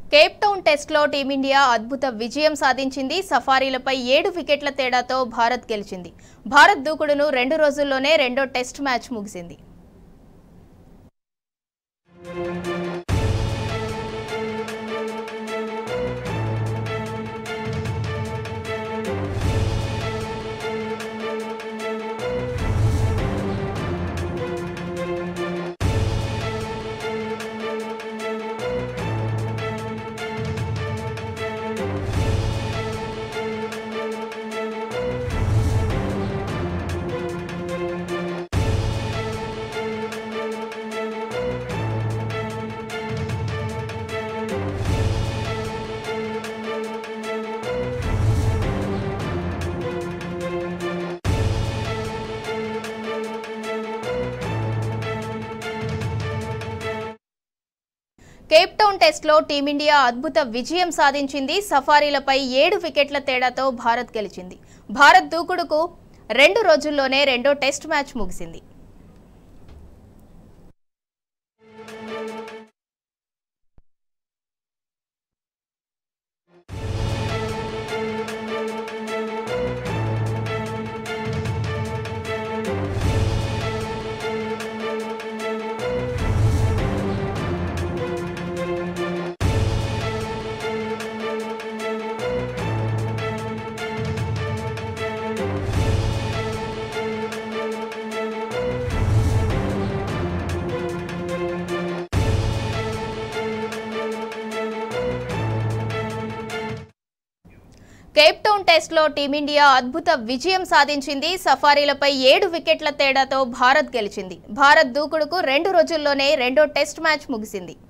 Cape Town టెస్ట్లో team India అద్భుత విజయం సాధించింది సఫారీలపై ఏడు వికెట్ల తేడాతో భారత్ గెలిచింది భారత్ దూకుడును రెండు రోజుల్లోనే రెండో టెస్ట్ మ్యాచ్ ముగిసింది కేప్ టౌన్ టెస్ట్లో టీమిండియా అద్భుత విజయం సాధించింది సఫారీలపై ఏడు వికెట్ల తేడాతో భారత్ గెలిచింది భారత్ దూకుడుకు రెండు రోజుల్లోనే రెండో టెస్ట్ మ్యాచ్ ముగిసింది కేప్ టౌన్ టెస్ట్లో టీమిండియా అద్భుత విజయం సాధించింది సఫారీలపై ఏడు వికెట్ల తేడాతో భారత్ గెలిచింది భారత్ దూకుడుకు రెండు రోజుల్లోనే రెండో టెస్ట్ మ్యాచ్ ముగిసింది